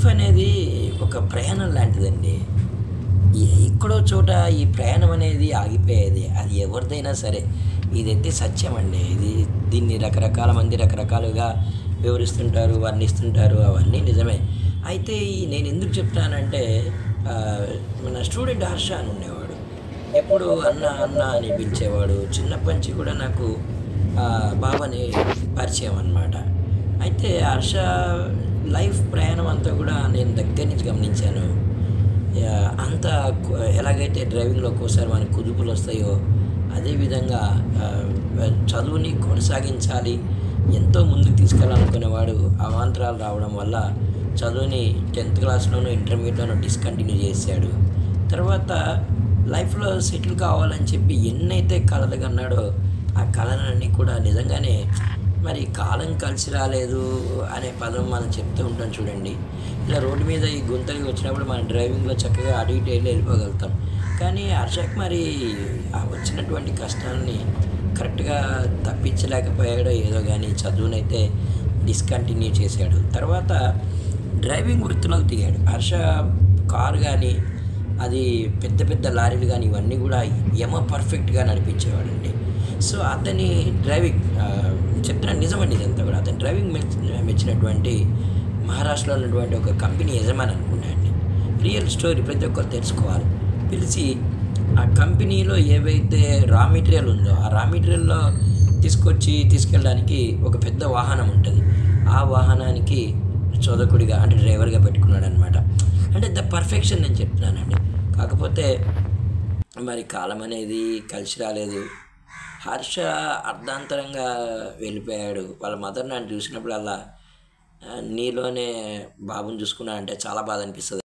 life అనేది ఒక ప్రయాణం లాంటిదండి ఎ- ఎక్కడో చోట ఈ ప్రయాణం అనేది ఆగిపోయేది అది ఎవరిదైనా సరే ఇదైతే సత్యం అండి ఇది దీన్ని రకరకాల మంది రకరకాలుగా వివరిస్తుంటారు వర్ణిస్తుంటారు అవన్నీ నిజమే అయితే ఈ నేను ఎందుకు చెప్తానంటే ఆ, మన స్టూడెంట్ హర్ష అని ఉండేవాడు ఎప్పుడు అన్న అన్న అని పిలిచేవాడు చిన్నప్పటి నుంచి కూడా నాకు ఆ, బాబాని పరిచయం అన్నమాట అయితే హర్ష లైఫ్ ప్రయాణం అంతా కూడా నేను దగ్గర నుంచి గమనించాను యా, అంత కు- ఎలాగైతే డ్రైవింగ్లో ఒక్కోసారి మనకి కుదుపులు వస్తాయో అదేవిధంగా ఆ, చదువుని కొనసాగించాలి ఎంతో ముందుకు తీసుకెళ్ళాలనుకునేవాడు అవాంతరాలు రావడం వల్ల చదువుని టెన్త్ క్లాస్లోనూ ఇంటర్మీడియట్లోనూ డిస్కంటిన్యూ చేశాడు తర్వాత లైఫ్లో సెటిల్ కావాలని చెప్పి ఎన్నైతే కలలు కన్నాడో ఆ కళలన్నీ కూడా నిజంగానే మరి కాలం కలిసి రాలేదు అనే పదం మనం చెప్తూ ఉంటాం చూడండి ఇలా రోడ్డు మీద ఈ గుంతలు వచ్చినప్పుడు మన డ్రైవింగ్లో చక్కగా అటు ఇటు వెళ్ళి వెళ్ళిపోగలుగుతాం కానీ హర్షక్ మరి ఆ వచ్చినటువంటి కష్టాలని కరెక్ట్గా తప్పించలేకపోయాడో ఏదో కానీ చదువునైతే డిస్కంటిన్యూ చేశాడు తర్వాత డ్రైవింగ్ వృత్తిలోకి దిగాడు హర్ష కారు కానీ అది పెద్ద పెద్ద లారీలు కానీ ఇవన్నీ కూడా యమ పర్ఫెక్ట్గా నడిపించేవాడండి సో అతని డ్రైవింగ్ ఆ, చెప్తున్నాను నిజమండి ఇదంతా కూడా అతని డ్రైవింగ్ మెచ్ మెచ్చినటువంటి మహారాష్ట్రలో ఉన్నటువంటి ఒక కంపెనీ యజమాని అనుకున్నాయండి రియల్ స్టోరీ ప్రతి ఒక్కరు తెలుసుకోవాలి పిలిచి ఆ కంపెనీలో ఏవైతే రా మెటీరియల్ ఉందో ఆ రా మెటీరియల్లో తీసుకొచ్చి తీసుకెళ్ళడానికి ఒక పెద్ద వాహనం ఉంటుంది ఆ వాహనానికి చోదకుడిగా అంటే డ్రైవర్గా పెట్టుకున్నాడు అనమాట అంటే ద పర్ఫెక్షన్ నేను చెప్తున్నానండి కాకపోతే మరి కాలం అనేది కలిసి రాలేదు హర్ష అర్ధాంతరంగా వెళ్ళిపోయాడు వాళ్ళ మదర్ నన్ను చూసినప్పుడల్లా "ఆ, నీలోనే బాబుని చూసుకున్నా అంటే చాలా బాధ అనిపిస్తుంది